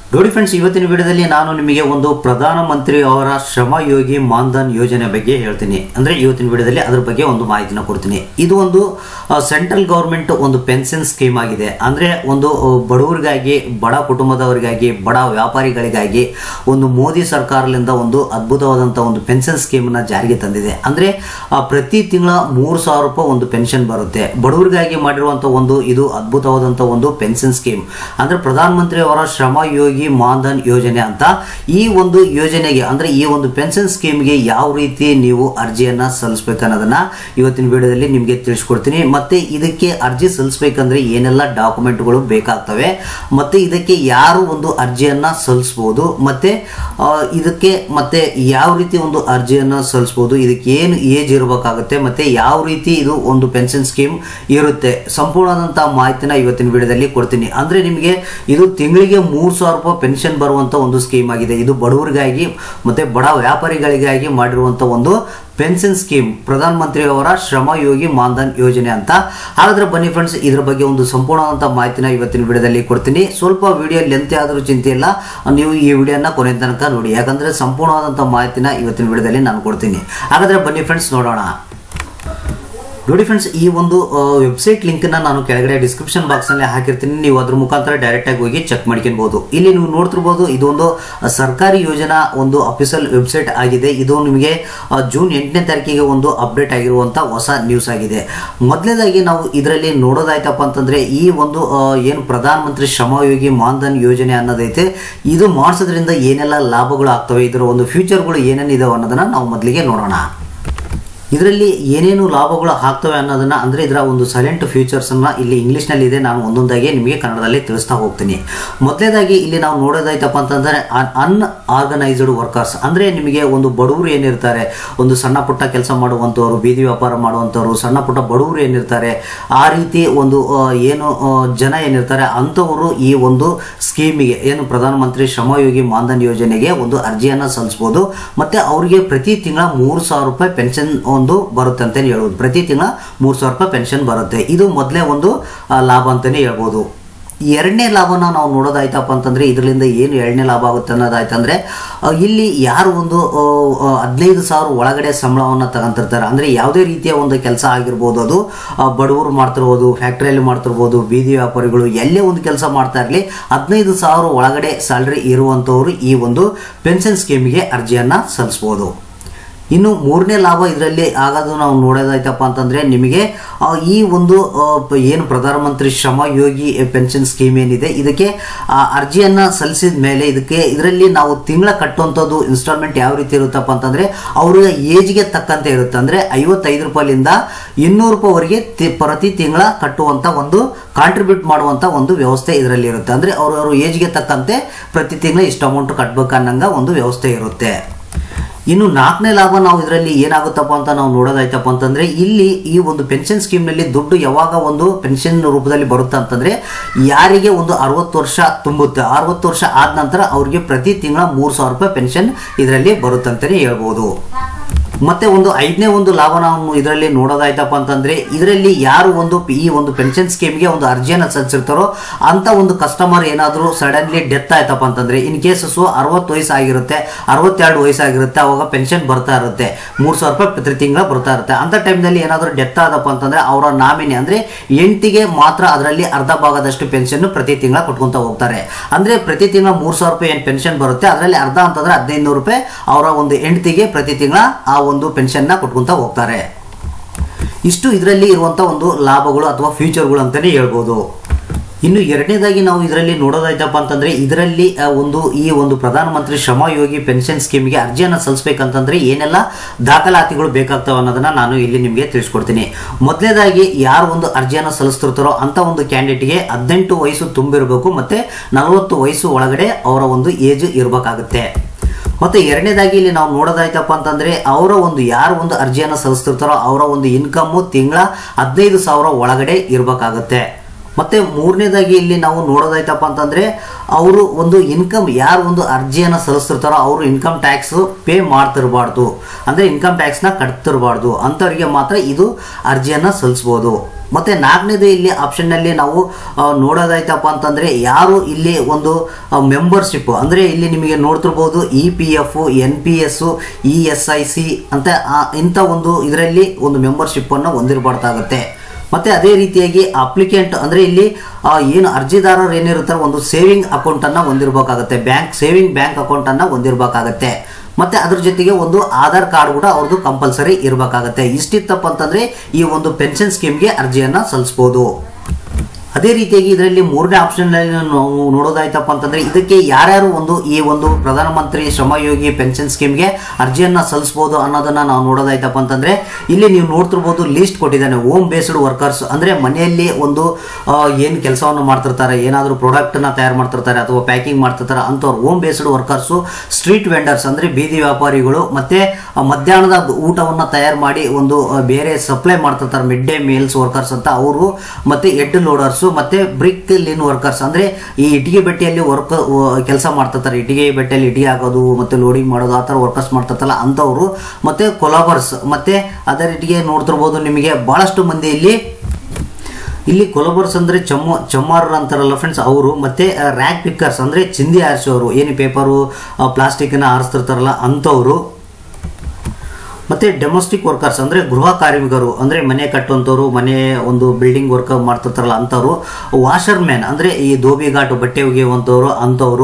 ನೋಡಿ ಫ್ರೆಂಡ್ಸ್ ಇವತ್ತಿನ ವಿಡಿಯೋದಲ್ಲಿ ನಾನು ನಿಮಗೆ ಒಂದು ಪ್ರಧಾನಮಂತ್ರಿ ಅವರ ಶ್ರಮ ಯೋಗಿ ಮಾನ್ಧನ್ ಯೋಜನೆ ಬಗ್ಗೆ ಹೇಳ್ತೀನಿ ಅಂದ್ರೆ ಇವತ್ತಿನ ವಿಡಿಯೋದಲ್ಲಿ ಅದ್ರ ಬಗ್ಗೆ ಒಂದು ಮಾಹಿತಿನ ಕೊಡ್ತೀನಿ ಇದು ಒಂದು ಸೆಂಟ್ರಲ್ ಗೌರ್ಮೆಂಟ್ ಒಂದು ಪೆನ್ಷನ್ ಸ್ಕೀಮ್ ಆಗಿದೆ ಅಂದ್ರೆ ಒಂದು ಆ, ಬಡವರಿಗಾಗಿ ಬಡ ಕುಟುಂಬದವರಿಗಾಗಿ ಬಡ ವ್ಯಾಪಾರಿಗಳಿಗಾಗಿ ಒಂದು ಮೋದಿ ಸರ್ಕಾರದಿಂದ ಒಂದು ಅದ್ಭುತವಾದಂಥ ಒಂದು ಪೆನ್ಷನ್ ಸ್ಕೀಮ್ನ ಜಾರಿಗೆ ತಂದಿದೆ ಅಂದ್ರೆ ಆ, ಪ್ರತಿ ತಿಂಗಳ ಮೂರು ಸಾವಿರ ರೂಪಾಯಿ ಒಂದು ಪೆನ್ಷನ್ ಬರುತ್ತೆ ಬಡವರಿಗಾಗಿ ಮಾಡಿರುವಂಥ ಒಂದು ಇದು ಅದ್ಭುತವಾದಂಥ ಒಂದು ಪೆನ್ಷನ್ ಸ್ಕೀಮ್ ಅಂದ್ರೆ ಪ್ರಧಾನಮಂತ್ರಿ ಅವರ ಶ್ರಮ ಯೋಗಿ ಮಾನ್ಧನ್ ಯೋಜನೆ ಅಂತ ಈ ಒಂದು ಯೋಜನೆಗೆ ಅಂದ್ರೆ ಈ ಒಂದು ಪೆನ್ಷನ್ ಸ್ಕೀಮ್ಗೆ ಯಾವ ರೀತಿ ನೀವು ಅರ್ಜಿಯನ್ನ ಸಲ್ಲಿಸ್ಬೇಕು ಅನ್ನೋದನ್ನ ಇವತ್ತಿನ ವಿಡಿಯೋದಲ್ಲಿ ನಿಮಗೆ ತಿಳಿಸ್ಕೊಡ್ತೀನಿ ಮತ್ತೆ ಇದಕ್ಕೆ ಅರ್ಜಿ ಸಲ್ಲಿಸ್ಬೇಕಂದ್ರೆ ಏನೆಲ್ಲ ಡಾಕ್ಯುಮೆಂಟ್ಗಳು ಬೇಕಾಗ್ತವೆ ಮತ್ತೆ ಇದಕ್ಕೆ ಯಾರು ಒಂದು ಅರ್ಜಿಯನ್ನ ಸಲ್ಲಿಸ್ಬೋದು ಮತ್ತೆ ಆ, ಇದಕ್ಕೆ ಮತ್ತೆ ಯಾವ ರೀತಿ ಒಂದು ಅರ್ಜಿಯನ್ನ ಸಲ್ಲಿಸ್ಬೋದು ಇದಕ್ಕೆ ಏನು ಏಜ್ ಇರಬೇಕಾಗುತ್ತೆ ಮತ್ತೆ ಯಾವ ರೀತಿ ಇದು ಒಂದು ಪೆನ್ಷನ್ ಸ್ಕೀಮ್ ಇರುತ್ತೆ ಸಂಪೂರ್ಣವಾದಂತಹ ಮಾಹಿತಿನ ಇವತ್ತಿನ ವಿಡಿಯೋದಲ್ಲಿ ಕೊಡ್ತೀನಿ ಅಂದ್ರೆ ನಿಮಗೆ ಇದು ತಿಂಗಳಿಗೆ ಮೂರು ಸಾವಿರ ರೂಪಾಯಿ ಪೆನ್ಷನ್ ಬರುವಂತ ಒಂದು ಸ್ಕೀಮ್ ಆಗಿದೆ ಇದು ಬಡವರಿಗಾಗಿ ಮತ್ತೆ ಬಡ ವ್ಯಾಪಾರಿಗಳಿಗಾಗಿ ಮಾಡಿರುವಂತ ಒಂದು ಪೆನ್ಷನ್ ಸ್ಕೀಮ್ ಪ್ರಧಾನ ಮಂತ್ರಿ ಅವರ ಶ್ರಮ ಯೋಗಿ ಮಾನ್ಧನ್ ಯೋಜನೆ ಅಂತ ಹಾಗಾದ್ರೆ ಬನ್ನಿ ಫ್ರೆಂಡ್ಸ್ ಇದ್ರ ಬಗ್ಗೆ ಒಂದು ಸಂಪೂರ್ಣವಾದಂಥ ಮಾಹಿತಿನ ಇವತ್ತಿನ ವಿಡಿಯೋದಲ್ಲಿ ಕೊಡ್ತೀನಿ ಸ್ವಲ್ಪ ವಿಡಿಯೋ ಲೆಂತ್ ಆದರೂ ಚಿಂತೆ ಇಲ್ಲ ನೀವು ಈ ವಿಡಿಯೋನ ಕೊನೆ ತನಕ ನೋಡಿ ಯಾಕಂದ್ರೆ ಸಂಪೂರ್ಣವಾದಂಥ ಮಾಹಿತಿನ ಇವತ್ತಿನ ವಿಡಿಯೋದಲ್ಲಿ ನಾನು ಕೊಡ್ತೀನಿ ಹಾಗಾದ್ರೆ ಬನ್ನಿ ಫ್ರೆಂಡ್ಸ್ ನೋಡೋಣ ನೋಡಿ ಫ್ರೆಂಡ್ಸ್ ಈ ಒಂದು ವೆಬ್ಸೈಟ್ ಲಿಂಕ್ನ ನಾನು ಕೆಳಗಡೆ ಡಿಸ್ಕ್ರಿಪ್ಷನ್ ಬಾಕ್ಸ್ನಲ್ಲಿ ಹಾಕಿರ್ತೀನಿ ನೀವು ಅದ್ರ ಮುಖಾಂತರ ಡೈರೆಕ್ಟಾಗಿ ಹೋಗಿ ಚೆಕ್ ಮಾಡ್ಕೊಬಹುದು ಇಲ್ಲಿ ನೀವು ನೋಡ್ತಿರ್ಬೋದು ಇದೊಂದು ಆ, ಸರ್ಕಾರಿ ಯೋಜನಾ ಒಂದು ಅಫಿಷಿಯಲ್ ವೆಬ್ಸೈಟ್ ಆಗಿದೆ ಇದು ನಿಮಗೆ ಆ, ಜೂನ್ ಎಂಟನೇ ತಾರೀಕಿಗೆ ಒಂದು ಅಪ್ಡೇಟ್ ಆಗಿರುವಂಥ ಹೊಸ ನ್ಯೂಸ್ ಆಗಿದೆ ಮೊದಲನೇದಾಗಿ ನಾವು ಇದರಲ್ಲಿ ನೋಡೋದಾಯ್ತಪ್ಪ ಅಂತಂದ್ರೆ ಈ ಒಂದು ಆ, ಏನು ಪ್ರಧಾನಮಂತ್ರಿ ಶ್ರಮಯೋಗಿ ಮಾನ್ಧನ್ ಯೋಜನೆ ಅನ್ನೋದೈತೆ ಇದು ಮಾಡಿಸೋದ್ರಿಂದ ಏನೆಲ್ಲ ಲಾಭಗಳು ಆಗ್ತವೆ ಇದರ ಒಂದು ಫ್ಯೂಚರ್ಗಳು ಏನೇನಿದಾವೆ ಅನ್ನೋದನ್ನ ನಾವು ಮೊದಲಿಗೆ ನೋಡೋಣ ಇದರಲ್ಲಿ ಏನೇನು ಲಾಭಗಳು ಆಗ್ತವೆ ಅನ್ನೋದನ್ನ ಅಂದ್ರೆ ಇದರ ಒಂದು ಸೈಲೆಂಟ್ ಫೀಚರ್ಸ್ ಅನ್ನ ಇಲ್ಲಿ ಇಂಗ್ಲಿಷ್ ನಲ್ಲಿ ಇದೆ ನಾನು ಒಂದೊಂದಾಗಿ ನಿಮಗೆ ಕನ್ನಡದಲ್ಲಿ ತಿಳಿಸ್ತಾ ಹೋಗ್ತೀನಿ ಮೊದಲೇದಾಗಿ ಇಲ್ಲಿ ನಾವು ನೋಡೋದಾಯ್ತಪ್ಪ ಅಂತಂದ್ರೆ ಅನ್ ಆರ್ಗನೈಸ್ಡ್ ವರ್ಕರ್ಸ್ ಅಂದ್ರೆ ನಿಮಗೆ ಒಂದು ಬಡವರು ಏನಿರ್ತಾರೆ ಒಂದು ಸಣ್ಣ ಪುಟ್ಟ ಕೆಲಸ ಮಾಡುವಂಥವ್ರು ಬೀದಿ ವ್ಯಾಪಾರ ಮಾಡುವಂಥವ್ರು ಸಣ್ಣ ಪುಟ್ಟ ಬಡವರು ಏನಿರ್ತಾರೆ ಆ ರೀತಿ ಒಂದು ಆ, ಏನು ಆ, ಜನ ಏನಿರ್ತಾರೆ ಅಂಥವರು ಈ ಒಂದು ಸ್ಕೀಮಿಗೆ ಏನು ಪ್ರಧಾನಮಂತ್ರಿ ಶ್ರಮಯೋಗಿ ಮಾನ್ಧನ್ ಯೋಜನೆಗೆ ಒಂದು ಅರ್ಜಿಯನ್ನ ಸಲ್ಲಿಸಬಹುದು ಮತ್ತೆ ಅವರಿಗೆ ಪ್ರತಿ ತಿಂಗಳ ಮೂರು ಸಾವಿರ ರೂಪಾಯಿ ಪೆನ್ಷನ್ ಒಂದು ಬರುತ್ತೆ ಅಂತಾನೆ ಹೇಳ್ಬೋದು ಪ್ರತಿ ತಿಂಗಳ ಮೂರು ಸಾವಿರ ರೂಪಾಯಿ ಪೆನ್ಷನ್ ಬರುತ್ತೆ ಇದು ಮೊದಲೇ ಒಂದು ಆ, ಲಾಭ ಅಂತಾನೆ ಹೇಳ್ಬೋದು ಎರಡನೇ ಲಾಭನ ನಾವು ನೋಡೋದಾಯ್ತಪ್ಪ ಅಂತಂದ್ರೆ ಇದರಿಂದ ಏನು ಎರಡನೇ ಲಾಭ ಆಗುತ್ತೆ ಅನ್ನೋದಾಯ್ತಂದ್ರೆ ಆ, ಇಲ್ಲಿ ಯಾರು ಒಂದು ಆ, ಆ, ಹದಿನೈದು ಸಾವಿರ ಒಳಗಡೆ ಸಂಬಳವನ್ನು ತಗೊಂತಿರ್ತಾರೆ ಅಂದ್ರೆ ಯಾವುದೇ ರೀತಿಯ ಒಂದು ಕೆಲಸ ಆಗಿರ್ಬೋದು ಅದು ಆ, ಬಡವರು ಮಾಡ್ತಿರ್ಬೋದು ಫ್ಯಾಕ್ಟ್ರಿಯಲ್ಲಿ ಮಾಡ್ತಿರ್ಬೋದು ಬೀದಿ ವ್ಯಾಪಾರಿಗಳು ಎಲ್ಲೇ ಒಂದು ಕೆಲಸ ಮಾಡ್ತಾ ಇರಲಿ ಹದಿನೈದು ಸಾವಿರ ಒಳಗಡೆ ಸ್ಯಾಲ್ರಿ ಇರುವಂಥವ್ರು ಈ ಒಂದು ಪೆನ್ಷನ್ ಸ್ಕೀಮ್ಗೆ ಅರ್ಜಿಯನ್ನ ಸಲ್ಲಿಸ್ಬೋದು ಇನ್ನು ಮೂರನೇ ಲಾಭ ಇದರಲ್ಲಿ ಆಗೋದು ನಾವು ನೋಡೋದಾಯ್ತಪ್ಪ ಅಂತಂದ್ರೆ ನಿಮಗೆ ಆ, ಈ ಒಂದು ಆ, ಪ- ಏನು ಪ್ರಧಾನಮಂತ್ರಿ ಶ್ರಮ ಯೋಗಿ ಪೆನ್ಷನ್ ಸ್ಕೀಮ್ ಏನಿದೆ ಇದಕ್ಕೆ ಆ, ಅರ್ಜಿಯನ್ನ ಸಲ್ಲಿಸಿದ ಮೇಲೆ ಇದಕ್ಕೆ ಇದರಲ್ಲಿ ನಾವು ತಿಂಗಳ ಕಟ್ಟುವಂಥದ್ದು ಇನ್ಸ್ಟಾಲ್ಮೆಂಟ್ ಯಾವ ರೀತಿ ಇರುತ್ತಪ್ಪ ಅಂತಂದ್ರೆ ಅವ್ರ ಏಜ್ಗೆ ತಕ್ಕಂತೆ ಇರುತ್ತೆ ಅಂದ್ರೆ ಐವತ್ತೈದು ರೂಪಾಯಿಲಿಂದ ಇನ್ನೂರು ರೂಪಾಯಿವರೆಗೆ ತಿ- ಪ್ರತಿ ತಿಂಗಳ ಕಟ್ಟುವಂತ ಒಂದು ಕಾಂಟ್ರಿಬ್ಯೂಟ್ ಮಾಡುವಂತ ಒಂದು ವ್ಯವಸ್ಥೆ ಇದರಲ್ಲಿ ಇರುತ್ತೆ ಅಂದ್ರೆ ಅವ್ರವ್ರ ಏಜ್ಗೆ ತಕ್ಕಂತೆ ಪ್ರತಿ ತಿಂಗಳ ಇಷ್ಟು ಅಮೌಂಟ್ ಕಟ್ಬೇಕನ್ನಂಗ ಒಂದು ವ್ಯವಸ್ಥೆ ಇರುತ್ತೆ ಇನ್ನು ನಾಲ್ಕನೇ ಲಾಭ ನಾವು ಇದರಲ್ಲಿ ಏನಾಗುತ್ತಪ್ಪ ಅಂತ ನಾವು ನೋಡೋದಾಯ್ತಪ್ಪ ಅಂತಂದ್ರೆ ಇಲ್ಲಿ ಈ ಒಂದು ಪೆನ್ಷನ್ ಸ್ಕೀಮ್ ನಲ್ಲಿ ದುಡ್ಡು ಯಾವಾಗ ಒಂದು ಪೆನ್ಷನ್ ರೂಪದಲ್ಲಿ ಬರುತ್ತೆ ಅಂತಂದ್ರೆ ಯಾರಿಗೆ ಒಂದು ಅರವತ್ತು ವರ್ಷ ತುಂಬುತ್ತೆ ಅರವತ್ತು ವರ್ಷ ಆದ ನಂತರ ಅವ್ರಿಗೆ ಪ್ರತಿ ತಿಂಗಳ ಮೂರು ಸಾವಿರ ರೂಪಾಯಿ ಪೆನ್ಷನ್ ಇದರಲ್ಲಿ ಬರುತ್ತೆ ಅಂತಾನೆ ಹೇಳ್ಬೋದು ಮತ್ತೆ ಒಂದು ಐದನೇ ಒಂದು ಲಾಭ ನಾವು ಇದರಲ್ಲಿ ನೋಡೋದಾಯ್ತಪ್ಪ ಅಂತಂದ್ರೆ ಇದರಲ್ಲಿ ಯಾರು ಒಂದು ಪಿ- ಈ ಒಂದು ಪೆನ್ಷನ್ ಸ್ಕೀಮ್ಗೆ ಒಂದು ಅರ್ಜಿಯನ್ನು ಸಲ್ಲಿಸಿರ್ತಾರೋ ಅಂತ ಒಂದು ಕಸ್ಟಮರ್ ಏನಾದರೂ ಸಡನ್ಲಿ ಡೆತ್ ಆಯ್ತಪ್ಪ ಅಂತಂದ್ರೆ ಇನ್ ಕೇಸ್ ಸೊ ಅರವತ್ತು ವಯಸ್ಸು ಆಗಿರುತ್ತೆ ಅರವತ್ತೆರಡು ವಯಸ್ಸಾಗಿರುತ್ತೆ ಅವಾಗ ಪೆನ್ಷನ್ ಬರ್ತಾ ಇರುತ್ತೆ ಮೂರು ಸಾವಿರ ರೂಪಾಯಿ ಪ್ರತಿ ತಿಂಗಳ ಬರ್ತಾ ಇರುತ್ತೆ ಅಂತ ಟೈಮ್ನಲ್ಲಿ ಏನಾದರೂ ಡೆತ್ ಆದಪ್ಪ ಅಂತಂದ್ರೆ ಅವರ ನಾಮಿನಿ ಅಂದ್ರೆ ಹೆಂಡತಿಗೆ ಮಾತ್ರ ಅದರಲ್ಲಿ ಅರ್ಧ ಭಾಗದಷ್ಟು ಪೆನ್ಷನ್ ಪ್ರತಿ ತಿಂಗಳ ಕೊಟ್ಕೊಂತ ಹೋಗ್ತಾರೆ ಅಂದ್ರೆ ಪ್ರತಿ ತಿಂಗಳ ಮೂರು ಸಾವಿರ ರೂಪಾಯಿ ಏನು ಪೆನ್ಷನ್ ಬರುತ್ತೆ ಅದರಲ್ಲಿ ಅರ್ಧ ಅಂತಂದ್ರೆ ಹದಿನೈದು ನೂರು ರೂಪಾಯಿ ಅವರ ಒಂದು ಹೆಂಡತಿಗೆ ಪ್ರತಿ ತಿಂಗಳ ಆ ಒಂದು ಪೆನ್ಷನ್ನ ಕೊಟ್ಕೊಂತ ಹೋಗ್ತಾರೆ ಇಷ್ಟು ಇದರಲ್ಲಿ ಇರುವಂತ ಒಂದು ಲಾಭಗಳು ಅಥವಾ ಫ್ಯೂಚರ್ಗಳು ಅಂತಾನೆ ಹೇಳ್ಬೋದು ಇನ್ನು ಎರಡನೇದಾಗಿ ನಾವು ಇದರಲ್ಲಿ ನೋಡೋದಾಯ್ತಪ್ಪ ಅಂತಂದ್ರೆ ಇದರಲ್ಲಿ ಆ, ಒಂದು ಈ ಒಂದು ಪ್ರಧಾನಮಂತ್ರಿ ಶ್ರಮ ಯೋಗಿ ಪೆನ್ಷನ್ ಸ್ಕೀಮ್ಗೆ ಅರ್ಜಿಯನ್ನು ಸಲ್ಲಿಸಬೇಕಂತಂದ್ರೆ ಏನೆಲ್ಲ ದಾಖಲಾತಿಗಳು ಬೇಕಾಗ್ತವೆ ಅನ್ನೋದನ್ನ ನಾನು ಇಲ್ಲಿ ನಿಮಗೆ ತಿಳಿಸ್ಕೊಡ್ತೀನಿ ಮೊದಲನೇದಾಗಿ ಯಾರು ಒಂದು ಅರ್ಜಿಯನ್ನು ಸಲ್ಲಿಸ್ತಿರ್ತಾರೋ ಅಂತ ಒಂದು ಕ್ಯಾಂಡಿಡೇಟ್ಗೆ ಹದಿನೆಂಟು ವಯಸ್ಸು ತುಂಬಿರಬೇಕು ಮತ್ತೆ ನಲವತ್ತು ವಯಸ್ಸು ಒಳಗಡೆ ಅವರ ಒಂದು ಏಜ್ ಇರಬೇಕಾಗುತ್ತೆ ಮತ್ತೆ ಎರಡನೇದಾಗಿ ಇಲ್ಲಿ ನಾವು ನೋಡೋದಾಯ್ತಪ್ಪ ಅಂತಂದ್ರೆ ಅವರ ಒಂದು ಯಾರು ಒಂದು ಅರ್ಜಿಯನ್ನು ಸಲ್ಲಿಸ್ತಿರ್ತಾರೋ ಅವರ ಒಂದು ಇನ್ಕಮ್ ತಿಂಗಳ ಹದಿನೈದು ಸಾವಿರ ಒಳಗಡೆ ಇರಬೇಕಾಗುತ್ತೆ ಮತ್ತೆ ಮೂರನೇದಾಗಿ ಇಲ್ಲಿ ನಾವು ನೋಡೋದಾಯ್ತಪ್ಪ ಅಂತಂದ್ರೆ ಅವರು ಒಂದು ಇನ್ಕಮ್ ಯಾರು ಒಂದು ಅರ್ಜಿಯನ್ನು ಸಲ್ಲಿಸ್ತಿರ್ತಾರೋ ಅವರು ಇನ್ಕಮ್ ಟ್ಯಾಕ್ಸ್ ಪೇ ಮಾಡ್ತಿರಬಾರ್ದು ಅಂದ್ರೆ ಇನ್ಕಮ್ ಟ್ಯಾಕ್ಸ್ನ ಕಟ್ತಿರಬಾರ್ದು ಅಂಥವ್ರಿಗೆ ಮಾತ್ರ ಇದು ಅರ್ಜಿಯನ್ನು ಸಲ್ಲಿಸ್ಬೋದು ಮತ್ತೆ ನಾಲ್ಕನೇದು ಇಲ್ಲಿ ಆಪ್ಷನ್ನಲ್ಲಿ ನಾವು ಆ, ನೋಡೋದಾಯ್ತಪ್ಪ ಅಂತಂದ್ರೆ ಯಾರು ಇಲ್ಲಿ ಒಂದು ಮೆಂಬರ್ಶಿಪ್ ಅಂದ್ರೆ ಇಲ್ಲಿ ನಿಮಗೆ ನೋಡ್ತಿರ್ಬೋದು E P F N P S E S I C ಅಂತ ಆ, ಇಂಥ ಒಂದು ಇದರಲ್ಲಿ ಒಂದು ಮೆಂಬರ್ಶಿಪ್ ಅನ್ನು ಹೊಂದಿರಬಾರ್ದಾಗುತ್ತೆ ಮತ್ತೆ ಅದೇ ರೀತಿಯಾಗಿ ಅಪ್ಲಿಕೆಂಟ್ ಅಂದ್ರೆ ಇಲ್ಲಿ ಆ, ಏನು ಅರ್ಜಿದಾರರು ಏನಿರ್ತಾರೆ ಒಂದು ಸೇವಿಂಗ್ ಅಕೌಂಟ್ ಅನ್ನ ಹೊಂದಿರಬೇಕಾಗುತ್ತೆ ಬ್ಯಾಂಕ್ ಸೇವಿಂಗ್ ಬ್ಯಾಂಕ್ ಅಕೌಂಟ್ ಅನ್ನ ಹೊಂದಿರಬೇಕಾಗತ್ತೆ ಮತ್ತೆ ಅದ್ರ ಜೊತೆಗೆ ಒಂದು ಆಧಾರ್ ಕಾರ್ಡ್ ಕೂಡ ಅವ್ರದ್ದು ಕಂಪಲ್ಸರಿ ಇರಬೇಕಾಗತ್ತೆ ಇಷ್ಟಿತ್ತಪ್ಪ ಅಂತಂದ್ರೆ ಈ ಒಂದು ಪೆನ್ಷನ್ ಸ್ಕೀಮ್ಗೆ ಅರ್ಜಿಯನ್ನ ಸಲ್ಲಿಸಬಹುದು ಅದೇ ರೀತಿಯಾಗಿ ಇದರಲ್ಲಿ ಮೂರನೇ ಆಪ್ಷನ್ ನಾವು ನೋಡೋದಾಯ್ತಪ್ಪ ಅಂತಂದ್ರೆ ಇದಕ್ಕೆ ಯಾರ್ಯಾರು ಒಂದು ಈ ಒಂದು ಪ್ರಧಾನಮಂತ್ರಿ ಶ್ರಮಯೋಗಿ ಪೆನ್ಷನ್ ಸ್ಕೀಮ್ಗೆ ಅರ್ಜಿಯನ್ನ ಸಲ್ಲಿಸಬಹುದು ಅನ್ನೋದನ್ನ ನಾವು ನೋಡೋದಾಯ್ತಪ್ಪ ಅಂತಂದ್ರೆ ಇಲ್ಲಿ ನೀವು ನೋಡ್ತಿರ್ಬೋದು ಲಿಸ್ಟ್ ಕೊಟ್ಟಿದ್ದಾನೆ ಹೋಮ್ ಬೇಸ್ಡ್ ವರ್ಕರ್ಸ್ ಅಂದ್ರೆ ಮನೆಯಲ್ಲಿ ಒಂದು ಆ, ಏನು ಕೆಲಸವನ್ನು ಮಾಡ್ತಿರ್ತಾರೆ ಏನಾದರೂ ಪ್ರಾಡಕ್ಟ್ನ ತಯಾರು ಮಾಡ್ತಿರ್ತಾರೆ ಅಥವಾ ಪ್ಯಾಕಿಂಗ್ ಮಾಡ್ತಿರ್ತಾರೆ ಅಂಥವ್ರು home based workers street vendors ಅಂದ್ರೆ ಬೀದಿ ವ್ಯಾಪಾರಿಗಳು ಮತ್ತೆ ಆ, ಮಧ್ಯಾಹ್ನದ ಊಟವನ್ನು ತಯಾರು ಮಾಡಿ ಒಂದು ಆ, ಬೇರೆ ಸಪ್ಲೈ ಮಾಡ್ತಿರ್ತಾರೆ ಮಿಡ್ ಡೇ ಮೀಲ್ಸ್ ವರ್ಕರ್ಸ್ ಅಂತ ಅವರು ಮತ್ತೆ ಹೆಡ್ ಲೋಡರ್ಸು ಮತ್ತೆ ಬ್ರಿಕ್ ಲಿನ್ ವರ್ಕರ್ಸ್ ಅಂದ್ರೆ ಈ ಇಟ್ಟಿಗೆ ಬೆಟ್ಟೆಯಲ್ಲಿ ವರ್ಕ್ ಕೆಲಸ ಮಾಡ್ತಿರ್ತಾರೆ ಇಟ್ಟಿಗೆ ಬೆಟ್ಟೆಯಲ್ಲಿ ಇಟ್ಟಿಗೆ ಹಾಕೋದು ಮತ್ತೆ ಲೋಡಿಂಗ್ ಮಾಡೋದು ಆ ಥರ ವರ್ಕರ್ಸ್ ಮಾಡ್ತಿರ್ತಾರಲ್ಲ ಅಂಥವ್ರು ಮತ್ತೆ ಕೊಲಾಬರ್ಸ್ ಮತ್ತೆ ಅದೇ ರೀತಿಗೆ ನೋಡ್ತಿರ್ಬೋದು ನಿಮಗೆ ಬಹಳಷ್ಟು ಮಂದಿ ಇಲ್ಲಿ ಇಲ್ಲಿ ಕೊಲಬರ್ಸ್ ಅಂದ್ರೆ ಚಮ್ಮ ಚಮ್ಮಾರರು ಅಂತಾರಲ್ಲ ಫ್ರೆಂಡ್ಸ್ ಅವರು ಮತ್ತೆ ರ್ಯಾಕ್ ಪಿಕ್ಕರ್ಸ್ ಅಂದ್ರೆ ಚಿಂದಿ ಆರಿಸೋರು ಏನು ಪೇಪರು ಪ್ಲಾಸ್ಟಿಕ್ನ ಆರಿಸ್ತಿರ್ತಾರಲ್ಲ ಅಂಥವ್ರು ಮತ್ತೆ ಡೊಮೆಸ್ಟಿಕ್ ವರ್ಕರ್ಸ್ ಅಂದ್ರೆ ಗೃಹ ಕಾರ್ಮಿಕರು ಅಂದ್ರೆ ಮನೆ ಕಟ್ಟುವಂಥವ್ರು ಮನೆ ಒಂದು ಬಿಲ್ಡಿಂಗ್ ವರ್ಕ್ ಮಾಡ್ತಿರ್ತಾರಲ್ಲ ಅಂಥವ್ರು ವಾಷರ್ ಮ್ಯಾನ್ ಅಂದ್ರೆ ಈ ಧೋಬಿ ಘಾಟು ಬಟ್ಟೆ ಒಗೆಯುವಂಥವ್ರು ಅಂಥವ್ರು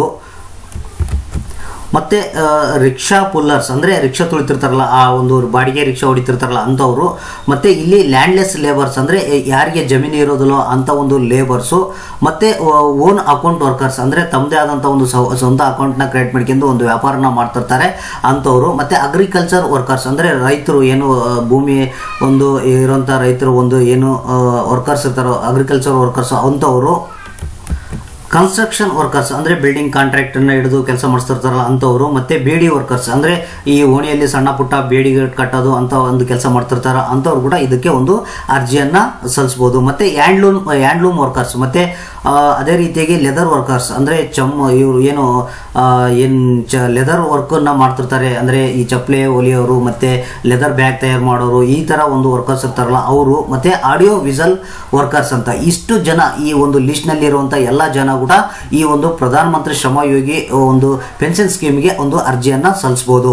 ಮತ್ತೆ ಆ, ರಿಕ್ಷಾ ಪುಲ್ಲರ್ಸ್ ಅಂದ್ರೆ ರಿಕ್ಷಾ ತುಳಿತಿರ್ತಾರಲ್ಲ ಆ ಒಂದು ಬಾಡಿಗೆ ರಿಕ್ಷಾ ಹೊಡಿತಿರ್ತಾರಲ್ಲ ಅಂಥವ್ರು ಮತ್ತೆ ಇಲ್ಲಿ ಲ್ಯಾಂಡ್ಲೆಸ್ ಲೇಬರ್ಸ್ ಅಂದ್ರೆ ಯಾರಿಗೆ ಜಮೀನು ಇರೋದಿಲ್ಲೋ ಅಂತ ಒಂದು ಲೇಬರ್ಸು ಮತ್ತೆ ಓನ್ ಅಕೌಂಟ್ ವರ್ಕರ್ಸ್ ಅಂದ್ರೆ ತಮ್ಮದೇ ಆದಂಥ ಒಂದು ಸೌ- ಸ್ವಂತ ಅಕೌಂಟ್ನ ಕ್ರಿಯೇಟ್ ಮಾಡ್ಕೊಂಡು ಒಂದು ವ್ಯಾಪಾರನ ಮಾಡ್ತಿರ್ತಾರೆ ಅಂಥವ್ರು ಮತ್ತೆ ಅಗ್ರಿಕಲ್ಚರ್ ವರ್ಕರ್ಸ್ ಅಂದ್ರೆ ರೈತರು ಏನು ಆ, ಭೂಮಿ ಒಂದು ಇರೋಂಥ ರೈತರು ಒಂದು ಏನು ವರ್ಕರ್ಸ್ ಇರ್ತಾರೋ ಅಗ್ರಿಕಲ್ಚರ್ ವರ್ಕರ್ಸ್ ಅಂಥವ್ರು ಕನ್ಸ್ಟ್ರಕ್ಷನ್ ವರ್ಕರ್ಸ್ ಅಂದ್ರೆ ಬಿಲ್ಡಿಂಗ್ ಕಾಂಟ್ರಾಕ್ಟ್ ಅನ್ನ ಹಿಡಿದು ಕೆಲಸ ಮಾಡಿಸ್ತಿರ್ತಾರಲ್ಲ ಅಂಥವ್ರು ಮತ್ತೆ ಬೇಡಿ ವರ್ಕರ್ಸ್ ಅಂದ್ರೆ ಈ ಓಣಿಯಲ್ಲಿ ಸಣ್ಣ ಪುಟ್ಟ ಬೇಡಿ ಕಟ್ಟೋದು ಅಂತ ಒಂದು ಕೆಲಸ ಮಾಡ್ತಿರ್ತಾರ ಅಂಥವ್ರು ಕೂಡ ಇದಕ್ಕೆ ಒಂದು ಅರ್ಜಿಯನ್ನ ಸಲ್ಲಿಸ್ಬೋದು ಮತ್ತೆ ಹ್ಯಾಂಡ್ಲೂಮ್ ಹ್ಯಾಂಡ್ಲೂಮ್ ವರ್ಕರ್ಸ್ ಮತ್ತೆ ಆ, ಅದೇ ರೀತಿಯಾಗಿ ಲೆದರ್ ವರ್ಕರ್ಸ್ ಅಂದ್ರೆ ಚಮ್ ಇವರು ಏನು ಆ, ಏನ್ ಚ ಲೆದರ್ ವರ್ಕನ್ನ ಮಾಡ್ತಿರ್ತಾರೆ ಅಂದ್ರೆ ಈ ಚಪ್ಪಲೆ ಹೊಲಿಯೋರು ಮತ್ತೆ ಲೆದರ್ ಬ್ಯಾಗ್ ತಯಾರು ಮಾಡೋರು ಈ ತರ ಒಂದು ವರ್ಕರ್ಸ್ ಇರ್ತಾರಲ್ಲ ಅವರು ಮತ್ತೆ ಆಡಿಯೋ ವಿಸಲ್ ವರ್ಕರ್ಸ್ ಅಂತ ಇಷ್ಟು ಜನ ಈ ಒಂದು ಲಿಸ್ಟ್ ನಲ್ಲಿ ಇರುವಂತ ಎಲ್ಲ ಜನ ಕೂಡ ಈ ಒಂದು ಪ್ರಧಾನಮಂತ್ರಿ ಶ್ರಮ ಯೋಗಿ ಒಂದು ಪೆನ್ಷನ್ ಸ್ಕೀಮ್ಗೆ ಒಂದು ಅರ್ಜಿಯನ್ನ ಸಲ್ಲಿಸಬಹುದು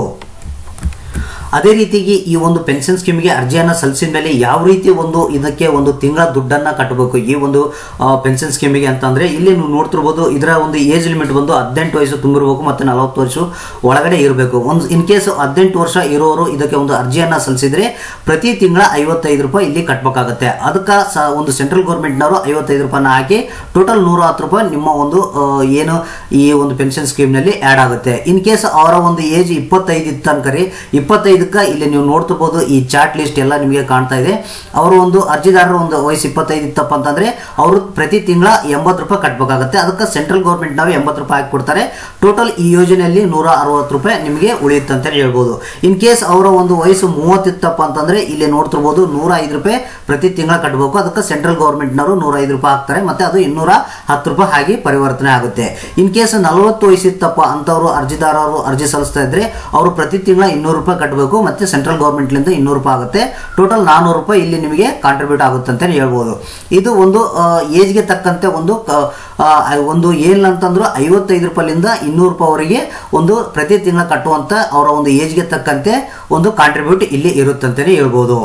ಅದೇ ರೀತಿಗೆ ಈ ಒಂದು ಪೆನ್ಷನ್ ಸ್ಕೀಮ್ಗೆ ಅರ್ಜಿಯನ್ನು ಸಲ್ಲಿಸಿದ ಮೇಲೆ ಯಾವ ರೀತಿ ಒಂದು ಇದಕ್ಕೆ ಒಂದು ತಿಂಗಳ ದುಡ್ಡನ್ನ ಕಟ್ಟಬೇಕು ಈ ಒಂದು ಪೆನ್ಷನ್ ಸ್ಕೀಮಿಗೆ ಅಂತಂದ್ರೆ ಇಲ್ಲಿ ನೀವು ನೋಡ್ತಿರ್ಬೋದು ಇದರ ಒಂದು ಏಜ್ ಲಿಮಿಟ್ ಬಂದು ಹದಿನೆಂಟು ವಯಸ್ಸು ತುಂಬಿರ್ಬೇಕು ಮತ್ತು ನಲವತ್ತು ವರ್ಷ ಒಳಗಡೆ ಇರಬೇಕು ಒಂದು ಇನ್ ಕೇಸ್ ಹದಿನೆಂಟು ವರ್ಷ ಇರೋರು ಇದಕ್ಕೆ ಒಂದು ಅರ್ಜಿಯನ್ನ ಸಲ್ಲಿಸಿದ್ರೆ ಪ್ರತಿ ತಿಂಗಳ ಐವತ್ತೈದು ರೂಪಾಯಿ ಇಲ್ಲಿ ಕಟ್ಟಬೇಕಾಗುತ್ತೆ ಅದಕ್ಕೆ ಸ ಒಂದು ಸೆಂಟ್ರಲ್ ಗೌರ್ಮೆಂಟ್ನವರು ಐವತ್ತೈದು ರೂಪಾಯಿನ ಹಾಕಿ ಟೋಟಲ್ ನೂರ ಹತ್ತು ರೂಪಾಯಿ ನಿಮ್ಮ ಒಂದು ಆ, ಏನು ಈ ಒಂದು ಪೆನ್ಷನ್ ಸ್ಕೀಮ್ನಲ್ಲಿ ಆ್ಯಡ್ ಆಗುತ್ತೆ ಇನ್ ಕೇಸ್ ಅವರ ಒಂದು ಏಜ್ ಇಪ್ಪತ್ತೈದು ಇತ್ತು ಅನ್ಕರಿ ಇಪ್ಪತ್ತೈದಕ್ಕೆ ಇಲ್ಲಿ ನೀವು ನೋಡ್ತಿರ್ಬೋದು ಈ ಚಾರ್ಟ್ ಲಿಸ್ಟ್ ಎಲ್ಲ ನಿಮಗೆ ಕಾಣ್ತಾ ಇದೆ ಅವರ ಒಂದು ಅರ್ಜಿದಾರರ ಒಂದು ವಯಸ್ಸು ಇಪ್ಪತ್ತೈದು ಇತ್ತಪ್ಪ ಅಂತಂದ್ರೆ ಅವರು ಪ್ರತಿ ತಿಂಗಳ ಎಂಬತ್ತು ರೂಪಾಯಿ ಕಟ್ಟಬೇಕಾಗುತ್ತೆ ಅದಕ್ಕೆ ಸೆಂಟ್ರಲ್ ಗೌರ್ಮೆಂಟ್ನವರು ಎಂಬತ್ತು ರೂಪಾಯಿ ಹಾಕಿ ಕೊಡ್ತಾರೆ ಟೋಟಲ್ ಈ ಯೋಜನೆಯಲ್ಲಿ ನೂರ ಅರವತ್ತು ರೂಪಾಯಿ ನಿಮಗೆ ಉಳಿಯುತ್ತೆ ಅಂತ ಹೇಳ್ಬೋದು ಇನ್ ಕೇಸ್ ಅವರ ಒಂದು ವಯಸ್ಸು ಮೂವತ್ತಿತ್ತಪ್ಪ ಅಂತಂದ್ರೆ ಇಲ್ಲಿ ನೋಡ್ತಿರ್ಬೋದು ನೂರ ಐದು ರೂಪಾಯಿ ಪ್ರತಿ ತಿಂಗಳ ಕಟ್ಟಬೇಕು ಅದಕ್ಕೆ ಸೆಂಟ್ರಲ್ ಗೌರ್ಮೆಂಟ್ನವರು ನೂರ ಐದು ರೂಪಾಯಿ ಹಾಕ್ತಾರೆ ಮತ್ತೆ ಅದು ಇನ್ನೂರ ಹತ್ತು ರೂಪಾಯಿ ಹಾಗೆ ಪರಿವರ್ತನೆ ಆಗುತ್ತೆ ಇನ್ ಕೇಸ್ ನಲವತ್ತು ವಯಸ್ಸಿತ್ತಪ್ಪ ಅಂತವರು ಅರ್ಜಿದಾರರು ಅರ್ಜಿ ಸಲ್ಲಿಸ್ತಾ ಇದ್ರೆ ಅವರು ಪ್ರತಿ ತಿಂಗಳ ಇನ್ನೂರು ರೂಪಾಯಿ ಕಟ್ಟಬೇಕು ಮತ್ತೆ ಸೆಂಟ್ರಲ್ ಗೌರ್ಮೆಂಟ್ಲಿಂದ ಇನ್ನೂರು ರೂಪಾಯಿ ಆಗುತ್ತೆ ಟೋಟಲ್ ನಾನ್ನೂರು ರೂಪಾಯಿ ಇಲ್ಲಿ ನಿಮಗೆ ಕಾಂಟ್ರಿಬ್ಯೂಟ್ ಆಗುತ್ತೆ ಅಂತ ಹೇಳ್ಬೋದು ಇದು ಒಂದು ಏಜ್ಗೆ ತಕ್ಕಂತೆ ಒಂದು ಕ- ಆ, ಒಂದು ಏನಂತಂದ್ರು ಐವತ್ತೈದು ರೂಪಾಯಿಲಿಂದ ಇನ್ನೂರು ರೂಪಾಯಿವರೆಗೆ ಒಂದು ಪ್ರತಿ ತಿಂಗಳ ಕಟ್ಟುವಂತ ಅವರ ಒಂದು ಏಜ್ಗೆ ತಕ್ಕಂತೆ ಒಂದು ಕಾಂಟ್ರಿಬ್ಯೂಟ್ ಇಲ್ಲಿ ಇರುತ್ತೆ ಅಂತಲೇ ಹೇಳ್ಬೋದು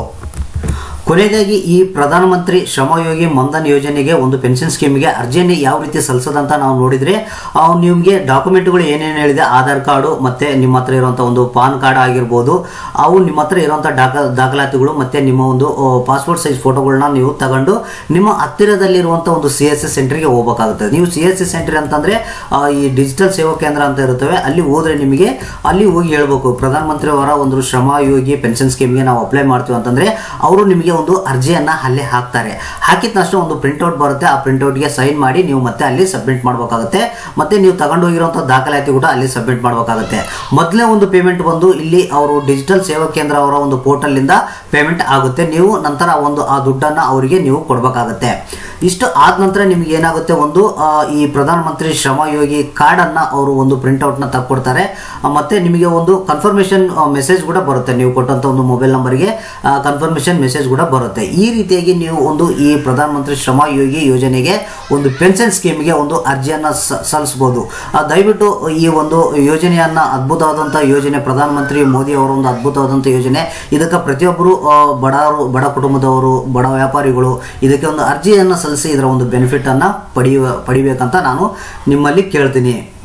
ಕೊನೆಯದಾಗಿ ಈ ಪ್ರಧಾನಮಂತ್ರಿ ಶ್ರಮಯೋಗಿ ಮನ್ಧನ್ ಯೋಜನೆಗೆ ಒಂದು ಪೆನ್ಷನ್ ಸ್ಕೀಮ್ಗೆ ಅರ್ಜಿಯನ್ನು ಯಾವ ರೀತಿ ಸಲ್ಲಿಸೋದಂತ ನಾವು ನೋಡಿದ್ರೆ ಅವು ನಿಮಗೆ ಡಾಕ್ಯುಮೆಂಟ್ಗಳು ಏನೇನು ಹೇಳಿದೆ ಆಧಾರ್ ಕಾರ್ಡು ಮತ್ತೆ ನಿಮ್ಮ ಹತ್ರ ಇರುವಂಥ ಒಂದು ಪಾನ್ ಕಾರ್ಡ್ ಆಗಿರ್ಬೋದು ಅವು ನಿಮ್ಮ ಹತ್ರ ಇರುವಂಥ ದಾಖ ದಾಖಲಾತಿಗಳು ಮತ್ತೆ ನಿಮ್ಮ ಒಂದು ಪಾಸ್ಪೋರ್ಟ್ ಸೈಜ್ ಫೋಟೋಗಳನ್ನ ನೀವು ತಗೊಂಡು ನಿಮ್ಮ ಹತ್ತಿರದಲ್ಲಿರುವಂಥ ಒಂದು ಸಿ ಎಸ್ ಸಿ ಸೆಂಟರ್ಗೆ ಹೋಗಬೇಕಾಗುತ್ತೆ ನೀವು ಸಿ ಎಸ್ ಸಿ ಸೆಂಟರ್ ಅಂತಂದ್ರೆ ಆ, ಈ ಡಿಜಿಟಲ್ ಸೇವಾ ಕೇಂದ್ರ ಅಂತ ಇರುತ್ತವೆ ಅಲ್ಲಿ ಹೋದ್ರೆ ನಿಮಗೆ ಅಲ್ಲಿ ಹೋಗಿ ಹೇಳ್ಬೇಕು ಪ್ರಧಾನಮಂತ್ರಿ ಅವರ ಒಂದು ಶ್ರಮ ಯೋಗಿ ಪೆನ್ಷನ್ ಸ್ಕೀಮ್ಗೆ ನಾವು ಅಪ್ಲೈ ಮಾಡ್ತೀವಿ ಅಂತಂದ್ರೆ ಅವರು ನಿಮಗೆ ಒಂದು ಅರ್ಜಿಯನ್ನ ಅಲ್ಲೇ ಹಾಕ್ತಾರೆ ಹಾಕಿದ ತಕ್ಷಣ ಒಂದು ಪ್ರಿಂಟ್ಔಟ್ ಬರುತ್ತೆ ಆ ಪ್ರಿಂಟ್ಔಟ್ಗೆ ಸೈನ್ ಮಾಡಿ ನೀವು ಮತ್ತೆ ಅಲ್ಲಿ ಸಬ್ಮಿಟ್ ಮಾಡಬೇಕಾಗುತ್ತೆ ಮತ್ತೆ ನೀವು ತಗೊಂಡು ಹೋಗಿರುವಂಥ ದಾಖಲಾತಿ ಕೂಡ ಅಲ್ಲಿ ಸಬ್ಮಿಟ್ ಮಾಡಬೇಕಾಗುತ್ತೆ ಮೊದಲನೇ ಒಂದು ಪೇಮೆಂಟ್ ಬಂದು ಇಲ್ಲಿ ಅವರು ಡಿಜಿಟಲ್ ಸೇವಾ ಕೇಂದ್ರ ಅವರ ಒಂದು ಪೋರ್ಟಲ್ ಇಂದ ಪೇಮೆಂಟ್ ಆಗುತ್ತೆ ನೀವು ನಂತರ ಒಂದು ಆ ದುಡ್ಡನ್ನ ಅವರಿಗೆ ನೀವು ಕೊಡಬೇಕಾಗುತ್ತೆ ಇಷ್ಟು ಆದ ನಂತರ ನಿಮ್ಗೆ ಏನಾಗುತ್ತೆ ಒಂದು ಆ, ಈ ಪ್ರಧಾನಮಂತ್ರಿ ಶ್ರಮ ಯೋಗಿ ಕಾರ್ಡನ್ನು ಅವರು ಒಂದು ಪ್ರಿಂಟ್ಔಟ್ನ ತಕ್ಕೊಡ್ತಾರೆ ಆ, ಮತ್ತೆ ನಿಮಗೆ ಒಂದು ಕನ್ಫರ್ಮೇಷನ್ ಮೆಸೇಜ್ ಕೂಡ ಬರುತ್ತೆ ನೀವು ಕೊಟ್ಟಂಥ ಒಂದು ಮೊಬೈಲ್ ನಂಬರ್ಗೆ ಕನ್ಫರ್ಮೇಷನ್ ಮೆಸೇಜ್ ಕೂಡ ಬರುತ್ತೆ ಈ ರೀತಿಯಾಗಿ ನೀವು ಒಂದು ಈ ಪ್ರಧಾನಮಂತ್ರಿ ಶ್ರಮ ಯೋಗಿ ಯೋಜನೆಗೆ ಒಂದು ಪೆನ್ಷನ್ ಸ್ಕೀಮ್ಗೆ ಒಂದು ಅರ್ಜಿಯನ್ನು ಸ- ಸಲ್ಲಿಸ್ಬೋದು ಆ, ದಯವಿಟ್ಟು ಈ ಒಂದು ಯೋಜನೆಯನ್ನ ಅದ್ಭುತವಾದಂಥ ಯೋಜನೆ ಪ್ರಧಾನಮಂತ್ರಿ ಮೋದಿ ಅವರ ಒಂದು ಅದ್ಭುತವಾದಂಥ ಯೋಜನೆ ಇದಕ್ಕೆ ಪ್ರತಿಯೊಬ್ಬರು ಆ, ಬಡವರು ಬಡ ಕುಟುಂಬದವರು ಬಡ ವ್ಯಾಪಾರಿಗಳು ಇದಕ್ಕೆ ಒಂದು ಅರ್ಜಿಯನ್ನು ಸಲ್ಲಿಸಿ ಇದರ ಒಂದು ಬೆನಿಫಿಟ್ ಅನ್ನ ಪಡೆಯುವ ಪಡಿಬೇಕಂತ ನಾನು ನಿಮ್ಮಲ್ಲಿ ಕೇಳ್ತೀನಿ